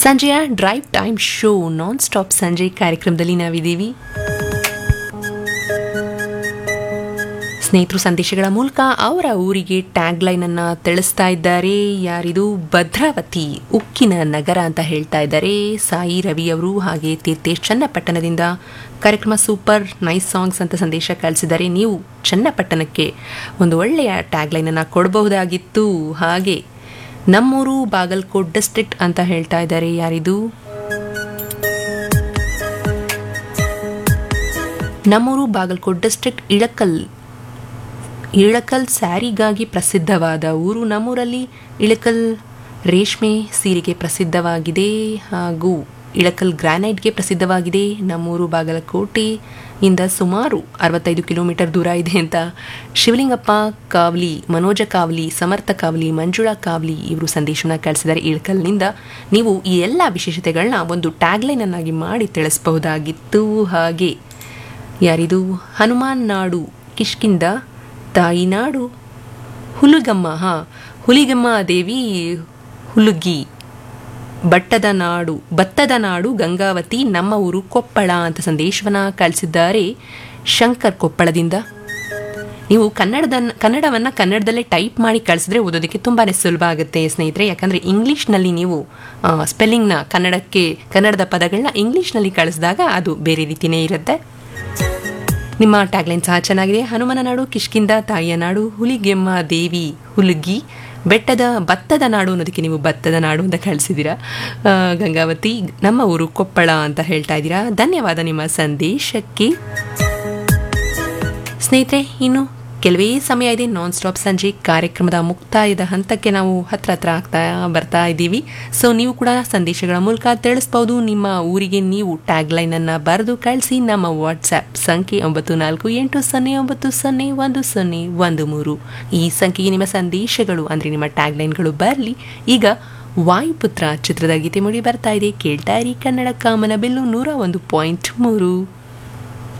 ಸಂಜೆಯ drive time show non stop ಸಂಜೆ ಕಾರ್ಯಕ್ರಮದಲ್ಲಿ ನಾವಿದ್ದೀವಿ ಸ್ನೇಹಿತರು ಸಂದೇಶಗಳ ಮೂಲಕ ಅವರ ಊರಿಗೆ ಟ್ಯಾಗ್ ಲೈನ್ ಅನ್ನ ತಿಳಿಸ್ತಾ ಇದ್ದಾರೆ ಯಾರಿದು ಭದ್ರಾವತಿ ಉಕ್ಕಿನ ನಗರ ಅಂತ ಹೇಳ್ತಾ ಇದ್ದಾರೆ ಸಾಯಿ ರವಿ ಅವರು ಹಾಗೆ ತೀರ್ಥೇಶ್ ಚನ್ನಪಟ್ಟಣದಿಂದ ಕಾರ್ಯಕ್ರಮ ಸೂಪರ್ ನೈಸ್ ಸಾಂಗ್ಸ್ ಅಂತ ಸಂದೇಶ ಕಳಿಸಿದ್ದಾರೆ ನೀವು ಚನ್ನಪಟ್ಟಣಕ್ಕೆ ಒಂದು ಒಳ್ಳೆಯ ಟ್ಯಾಗ್ ಲೈನ್ ಅನ್ನ ಕೊಡಬಹುದಾಗಿತ್ತು ಹಾಗೆ ನಮ್ಮೂರು ಬಾಗಲ್ಕೋಟ್ ಡಿಸ್ಟ್ರಿಕ್ಟ್ ಅಂತ ಹೇಳ್ತಾ ಇದ್ದಾರೆ ಯಾರಿದು ನಮ್ಮೂರು ಬಾಗಲ್ಕೋಟ್ ಡಿಸ್ಟ್ರಿಕ್ಟ್ ಇಳಕಲ್ ಇಳಕಲ್ ಸ್ಯಾರಿಗಾಗಿ ಪ್ರಸಿದ್ಧವಾದ ಊರು ನಮ್ಮೂರಲ್ಲಿ ಇಳಕಲ್ ರೇಷ್ಮೆ ಸೀರೆಗೆ ಪ್ರಸಿದ್ಧವಾಗಿದೆ ಹಾಗೂ ಇಳಕಲ್ ಗ್ರಾನೈಟ್ಗೆ ಪ್ರಸಿದ್ಧವಾಗಿದೆ ನಮ್ಮೂರು ಬಾಗಲಕೋಟೆ ಇಂದ ಸುಮಾರು ಅರವತ್ತೈದು ಕಿಲೋಮೀಟರ್ ದೂರ ಇದೆ ಅಂತ ಶಿವಲಿಂಗಪ್ಪ ಕಾವಲಿ ಮನೋಜ ಕಾವಲಿ ಸಮರ್ಥ ಕಾವಲಿ ಮಂಜುಳಾ ಕಾವಲಿ ಇವರು ಸಂದೇಶನ ಕಳಿಸಿದ್ದಾರೆ ಇಳಕಲ್ನಿಂದ ನೀವು ಈ ಎಲ್ಲ ವಿಶೇಷತೆಗಳನ್ನ ಒಂದು ಟ್ಯಾಗ್ಲೈನ್ ಅನ್ನಾಗಿ ಮಾಡಿ ತಿಳಿಸಬಹುದಾಗಿತ್ತು ಹಾಗೆ ಯಾರಿದು ಹನುಮಾನ್ ನಾಡು ಕಿಷ್ಕಿಂದ ತಾಯಿನಾಡು ಹುಲುಗಮ್ಮ ಹಾ ಹುಲಿಗಮ್ಮ ದೇವಿ ಹುಲುಗಿ ಬಟ್ಟದ ನಾಡು ಭತ್ತದ ನಾಡು ಗಂಗಾವತಿ ನಮ್ಮ ಊರು ಕೊಪ್ಪಳ ಅಂತ ಸಂದೇಶವನ್ನ ಕಳಿಸಿದ್ದಾರೆ ಶಂಕರ್ ಕೊಪ್ಪಳದಿಂದ ನೀವು ಕನ್ನಡದ ಕನ್ನಡವನ್ನು ಕನ್ನಡದಲ್ಲೇ ಟೈಪ್ ಮಾಡಿ ಕಳಿಸಿದ್ರೆ ಓದೋದಕ್ಕೆ ತುಂಬಾ ಸುಲಭ ಆಗುತ್ತೆ ಸ್ನೇಹಿತರೆ ಯಾಕಂದರೆ ಇಂಗ್ಲೀಷ್ನಲ್ಲಿ ನೀವು ಸ್ಪೆಲ್ಲಿಂಗ್ನ ಕನ್ನಡಕ್ಕೆ ಕನ್ನಡದ ಪದಗಳನ್ನ ಇಂಗ್ಲೀಷ್ನಲ್ಲಿ ಕಳಿಸಿದಾಗ ಅದು ಬೇರೆ ರೀತಿಯೇ ಇರುತ್ತೆ ನಿಮ್ಮ ಟ್ಯಾಗ್ಲೈನ್ ಸಹ ಚೆನ್ನಾಗಿದೆ ಹನುಮನ ನಾಡು ಕಿಷ್ಕಿಂದ ತಾಯಿಯ ನಾಡು ಹುಲಿಗೆಮ್ಮ ದೇವಿ ಹುಲುಗಿ ಬೆಟ್ಟದ ಭತ್ತದ ನಾಡು ಅನ್ನೋದಕ್ಕೆ ನೀವು ಭತ್ತದ ನಾಡು ಅಂತ ಕಳಿಸಿದ್ದೀರಾ ಗಂಗಾವತಿ ನಮ್ಮ ಊರು ಕೊಪ್ಪಳ ಅಂತ ಹೇಳ್ತಾ ಇದ್ದೀರಾ ಧನ್ಯವಾದ ನಿಮ್ಮ ಸಂದೇಶಕ್ಕೆ ಸ್ನೇಹಿತರೆ ಇನ್ನು ಕೆಲವೇ ಸಮಯ ಇದೆ ನಾನ್ ಸ್ಟಾಪ್ ಸಂಜೆ ಕಾರ್ಯಕ್ರಮದ ಮುಕ್ತಾಯದ ಹಂತಕ್ಕೆ ನಾವು ಹತ್ರ ಹತ್ರ ಆಗ್ತಾ ಬರ್ತಾ ಇದ್ದೀವಿ ಸೊ ನೀವು ಕೂಡ ಸಂದೇಶಗಳ ಮೂಲಕ ತಿಳಿಸ್ಬೋದು ನಿಮ್ಮ ಊರಿಗೆ ನೀವು ಟ್ಯಾಗ್ ಲೈನ್ ಅನ್ನ ಬರೆದು ಕಳಿಸಿ ನಮ್ಮ ವಾಟ್ಸ್ಆ್ಯಪ್ ಸಂಖ್ಯೆ ಒಂಬತ್ತು ನಾಲ್ಕು ಎಂಟು ಸೊನ್ನೆ ಒಂಬತ್ತು ಸೊನ್ನೆ ಒಂದು ಸೊನ್ನೆ ಒಂದು ಮೂರು ಈ ಸಂಖ್ಯೆಗೆ ನಿಮ್ಮ ಸಂದೇಶಗಳು ಅಂದರೆ ನಿಮ್ಮ ಟ್ಯಾಗ್ ಲೈನ್ಗಳು ಬರಲಿ ಈಗ ವಾಯುಪುತ್ರ ಚಿತ್ರದ ಗೀತೆ ಮುಡಿ ಬರ್ತಾ ಇದೆ ಕೇಳ್ತಾ ಇರಿ ಕನ್ನಡ ಕಾಮನ ಬಿಲ್ಲು ನೂರ ಒಂದು ಪಾಯಿಂಟ್ ಮೂರು